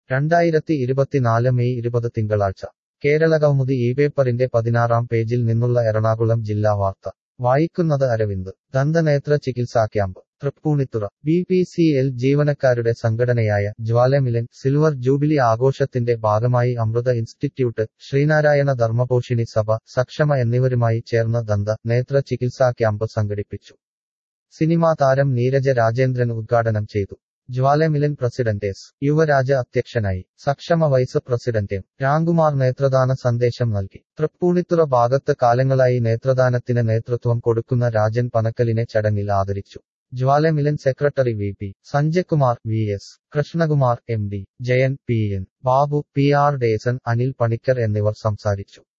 രണ്ടായിരത്തി ഇരുപത്തിനാല് മെയ് ഇരുപത് തിങ്കളാഴ്ച കേരള കൗമുദി ഈ പേപ്പറിന്റെ പതിനാറാം പേജിൽ നിന്നുള്ള എറണാകുളം ജില്ലാ വാർത്ത വായിക്കുന്നത് അരവിന്ദ് ദന്തനേത്ര ചികിത്സാ camp Tripunithura B P C L ജീവനക്കാരുടെ സംഘടനയായ ജ്വാലമിലൻ സിൽവർ ജൂബിലി ആഘോഷത്തിന്റെ ഭാഗമായി അമൃത ഇൻസ്റ്റിറ്റ്യൂട്ട് ശ്രീനാരായണ ധർമ്മപോഷിണി സഭ സക്ഷമ എന്നിവരുമായി ചേർന്ന് ദന്ത നേത്ര ചികിത്സാ ക്യാമ്പ് സംഘടിപ്പിച്ചു സിനിമാ താരം നീരജ രാജേന്ദ്രൻ ഉദ്ഘാടനം ചെയ്തു ജ്വാലമിലൻ പ്രസിഡന്റ് എസ് യുവരാജ അധ്യക്ഷനായി Saksham vice president M Ramkumar നേത്രദാന സന്ദേശം നൽകി തൃപ്പൂണിത്തുറ ഭാഗത്ത് കാലങ്ങളായി നേത്രദാനത്തിന് നേതൃത്വം കൊടുക്കുന്ന രാജൻ പനക്കലിനെ ചടങ്ങിൽ ആദരിച്ചു Jwalamilan secretary V P Sanjaykumar V S Krishnakumar M D Jayan P N Babu P R Deson Anil Panicker എന്നിവർ സംസാരിച്ചു